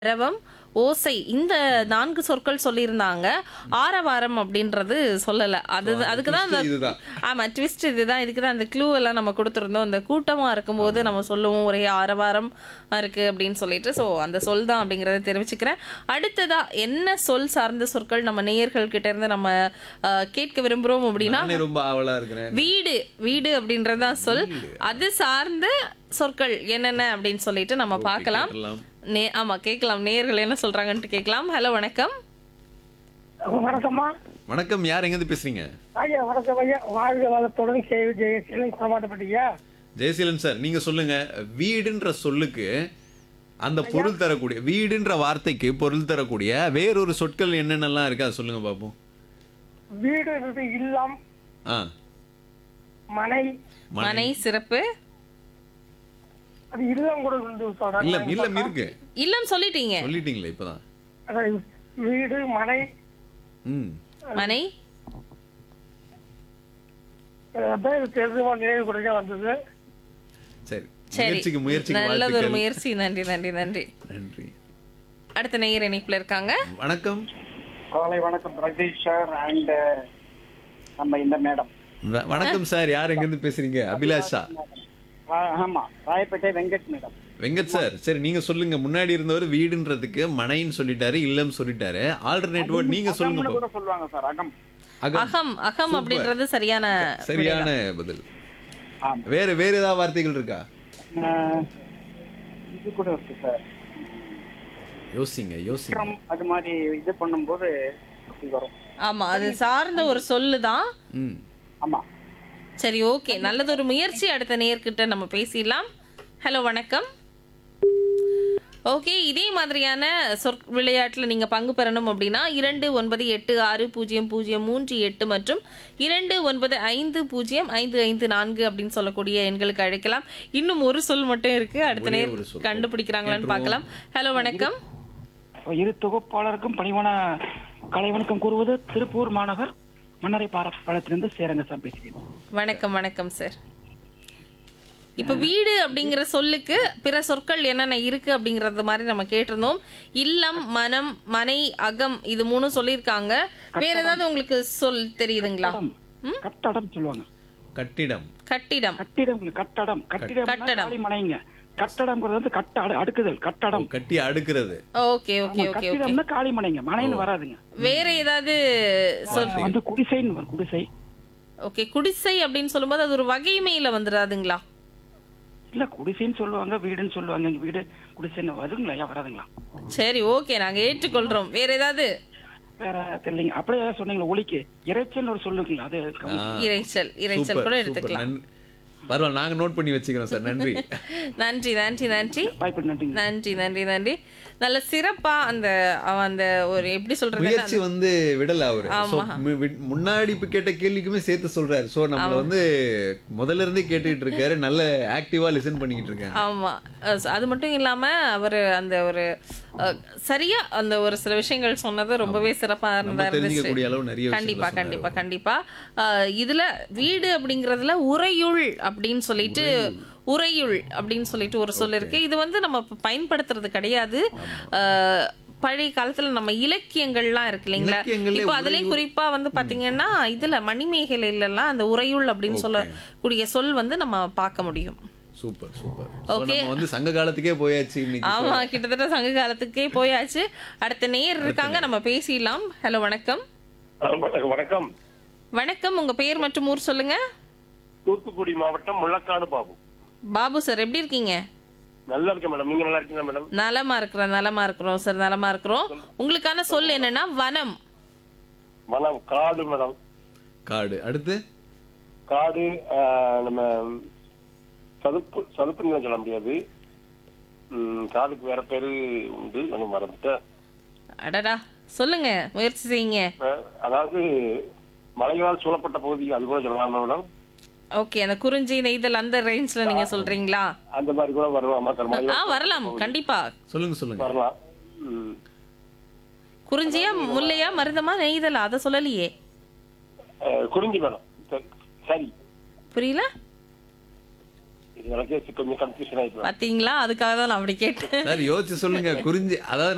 திரவம் ஓசை இந்த நான்கு சொற்கள் சொல்லியிருந்தாங்க ஆரவாரம் அப்படின்றது சொல்லல அது அதுக்கு தான் அந்த twist இதுதான். ஆமா ட்விஸ்ட் இதுதான் இதுக்கு தான் அந்த க்ளூ எல்லாம் நம்ம கொடுத்துருந்தோம் அந்த கூட்டமா இருக்கும்போது நம்ம சொல்லுவோம் ஒரே ஆரவாரம் இருக்கு அப்படின்னு சொல்லிட்டு ஸோ அந்த சொல் தான் அப்படிங்கறத தெரிவிச்சுக்கிறேன் அடுத்ததா என்ன சொல் சார்ந்த சொற்கள் நம்ம நேயர்கள் கிட்ட இருந்து நம்ம அஹ், கேட்க விரும்புறோம் அப்படின்னா நானே ரொம்ப ஆவலா இருக்கிறேன் வீடு வீடு அப்படின்றதுதான் சொல் அது சார்ந்த சொற்கள் என்னென்ன அப்படின்னு சொல்லிட்டு நம்ம பார்க்கலாம் கேட்டுடலாம். நே ஆமா கேட்கலாம் நேயர்கள் என்ன சொல்றாங்கன்ட்டு கேட்கலாம் ஹலோ வணக்கம் வணக்கம்மா வணக்கம் யார் எங்க இருந்து பேசுறீங்க ஐயா வணக்கம் ஐயா வாழ்க வளத்துடன் கேள்வி ஜெயசீலன் சமாட்டப்பட்டீங்க ஜெயசீலன் சார் நீங்க சொல்லுங்க வீடுன்ற சொல்லுக்கு அந்த பொருள் தரக்கூடிய வீடுன்ற வார்த்தைக்கு பொருள் தரக்கூடிய வேறொரு சொற்கள் என்னென்னலாம் இருக்கு அதை சொல்லுங்க பாப்போம் வீடு இது இல்லம் ஆ மனை மனை சிறப்பு அது இல்லம் கூட வந்து சொல்றாங்க இல்லம் இல்லம் இருக்கு இல்லம் சொல்லிட்டீங்க சொல்லிட்டீங்களே இப்பதான் அதாவது வீடு மனை ம் மனை அதான் இது தெரிஞ்சுமா நினைவு கூட வந்தது சரி சரி முயற்சிக்கு முயற்சிக்கு நல்லது ஒரு வாழ்த்துக்கள் முயற்சி நன்றி நன்றி நன்றி நன்றி அடுத்த நேயர் இணைப்புல இருக்காங்க வணக்கம் காலை வணக்கம் பிரதீஷ் சார் அண்ட் நம்ம இந்த மேடம் வ- வணக்கம் சார் யார் எங்க இருந்து பேசுறீங்க அபிலாஷா ஆமா ராயப்பேட்டை வெங்கட் மேடம் வெங்கட் சார் சரி நீங்க சொல்லுங்க முன்னாடி இருந்தவர் வீடுன்றதுக்கு மனைன்னு சொல்லிட்டாரு இல்லம் சொல்லிட்டாரு ஆல்டர்னேட் வேர்ட் நீங்க சொல்லுங்க அகம்னு பாப்போம். கூட சொல்லுவாங்க சார் அகம் அகம் அகம் அகம் அப்படின்றது சரியான சரியான பதில் ஆமா வேற வேற ஏதாவது வார்த்தைகள் இருக்கா அஹ், இது கூட இருக்கு சார் யோசிங்க யோசிங்க விக்ரம் அது மாதிரி இது பண்ணும்போது அப்படி வரும் ஆமா அது சார்ந்த ஒரு சொல்லு தான் ம் ஆமா சரி ஓகே நல்லது ஒரு முயற்சி அடுத்த நேர்கிட்ட நம்ம பேசிடலாம் ஹலோ வணக்கம் ஓகே இதே மாதிரியான சொற் விளையாட்டில் நீங்கள் பங்கு பெறணும் அப்படின்னா இரண்டு ஒன்பது எட்டு ஆறு பூஜ்ஜியம் பூஜ்ஜியம் மூன்று எட்டு மற்றும் இரண்டு ஒன்பது ஐந்து பூஜ்ஜியம் ஐந்து ஐந்து நான்கு அப்படின்னு சொல்லக்கூடிய எண்களுக்கு அழைக்கலாம் இன்னும் ஒரு சொல் மட்டும் இருக்கு அடுத்த ஒரே நேர் ஒரு சொல். கண்டுபிடிக்கிறாங்களான்னு பார்க்கலாம் ஹலோ வணக்கம் இரு தொகுப்பாளருக்கும் பணிவான கலை வணக்கம் கூறுவது திருப்பூர் மாநகர் மன்னரை பாலத்திலிருந்து சேரங்க சார் பேசுகிறேன் வணக்கம் வணக்கம் சார் இப்ப வீடு அப்படிங்கிற சொல்லுக்கு பிற சொற்கள் என்னென்ன இருக்கு அப்படிங்கறது மாதிரி நம்ம கேட்டிருந்தோம் இல்லம் மனம் மனை அகம் இது மூணும் சொல்லியிருக்காங்க வேற ஏதாவது உங்களுக்கு சொல் தெரியுதுங்களா கட்டடம் சொல்லுவாங்க கட்டிடம் கட்டிடம் கட்டிடம் கட்டடம் கட்டிடம் கட்டடம். காலி மனைங்க கட்டடம்ங்கிறது வந்து கட்ட அடு- அடுக்குதல் கட்டடம் கட்டி அடுக்கிறது ஓகே ஓகே ஓகே ஓகே கட்டிடம்னா காலி மனைங்க மனைன்னு வராதுங்க வேற ஏதாவது சொல் வந்து குடிசைன்னு வரும் குடிசை ஓகே குடிசை அப்படின்னு சொல்லும்போது அது ஒரு வகைமையில வந்துடாதுங்களா இல்ல குடிசைன்னு சொல்லுவாங்க வீடுன்னு சொல்லுவாங்க இங்க வீடு குடிசைன்னு வருங்களா ஐயா வராதுங்களா சரி ஓகே நாங்க ஏற்றுக்கொள்றோம் வேற ஏதாவது வேற தெரியலைங்க அப்படியே ஏதாவது சொன்னீங்களா ஒலிக்கு இறைச்சல் ஒரு சொல்லுங்களா அது ஆ, இறைச்சல் இறைச்சல் சூப்பர், கூட சூப்பர். எடுத்துக்கலாம் நன்- பரவாயில்ல நாங்க நோட் பண்ணி வச்சுக்கிறோம் சார் நன்றி நன்றி நன்றி நன்றி வாய்ப்பு நன்றிங்க நன்றி நன்றி நன்றி நல்ல சிறப்பா அந்த அவன் அந்த ஒரு எப்படி சொல்றது முயற்சி வந்து விடல அவரு So, மு- வி- முன்னாடி இப்ப கேட்ட கேள்விக்குமே சேர்த்து சொல்றாரு சோ நம்மள வந்து முதல்ல இருந்தே கேட்டுட்டு இருக்காரு நல்ல ஆக்டிவா லிசன் பண்ணிக்கிட்டு இருக்கேன் ஆமா அஹ் அது மட்டும் இல்லாம அவர் அந்த ஒரு அஹ், சரியா அந்த ஒரு சில விஷயங்கள் சொன்னது ரொம்பவே சிறப்பா இருந்தா இருந்துச்சு தெரிஞ்சுக்கக்கூடிய அளவு நிறைய விஷயங்கள் கண்டிப்பா சொன்னாரு. கண்டிப்பா கண்டிப்பா அஹ், இதுல வீடு அப்படிங்கறதுல உறையுள் அப்படின்னு சொல்லிட்டு உறையுள் அப்படின்னு சொல்லிட்டு ஒரு சொல் இருக்கு இது வந்து நம்ம இப்ப பயன்படுத்துறது கிடையாது அஹ், பழைய காலத்துல நம்ம இலக்கியங்கள்லாம் இருக்கு இல்லைங்களா இலக்கியங்களே இப்போ அதுலயும் குறிப்பா வந்து பாத்தீங்கன்னா இதுல மணிமேகலையில எல்லாம் அந்த உறையுள் அப்படின்னு சொல்லக்கூடிய சொல் வந்து நம்ம பார்க்க முடியும் சூப்பர் சூப்பர் So, நம்ம வந்து சங்க காலத்துக்கே போயாச்சு இன்னைக்கு ஆமா கிட்டத்தட்ட சங்க காலத்துக்கே போயாச்சு அடுத்த நேர் இருக்காங்க நம்ம பேசிடலாம் ஹலோ வணக்கம் வணக்கம் வணக்கம் உங்க பேர் மற்றும் ஊர் சொல்லுங்க தூத்துக்குடி மாவட்டம் முள்ளக்காடு பாபு பாபு சார் எப்படி இருக்கீங்க நல்லா இருக்கேன் மேடம் நீங்க நல்லா இருக்கீங்களா மேடம் நலமா இருக்கிறோம் நலமா இருக்கிறோம் சார் நலமா இருக்கிறோம் உங்களுக்கான சொல் என்னன்னா வனம் மனம் காடு மேடம் காடு அடுத்து காடு ஆஹ், நம்ம சதுப்பு சதுப்பு நிலம் சொல்ல முடியாது ம், காடுக்கு வேற பேரு உண்டு எனக்கு மறந்துட்டேன் அடடா சொல்லுங்க முயற்சி செய்யுங்க ஆஹ், அதாவது மலைகளால் சூழப்பட்ட பகுதி அது கூட சொல்லலாம் மேடம் ஓகே அந்த குறிஞ்சி நெய்தல் அந்த ரேஞ்ச்ல நீங்க சொல்றீங்களா அந்த மாதிரி கூட வரலாமா சார் ஆ மலைகள் வரலாம் கண்டிப்பா சொல்லுங்க சொல்லுங்க வரலாம் ம். குறிஞ்சியா முல்லையா மருதமா நெய்தலா அதை சொல்லலையே ஆஹ், குறிஞ்சி மேடம் சரி, சரி புரியல இது எனக்கே கொஞ்சம் கன்ஃபியூஷன் ஆயிடுச்சு பாத்தீங்களா அதுக்காக தான் நான் அப்படி கேட்டேன் சார் யோசிச்சு சொல்லுங்க குறிஞ்சி அதாவது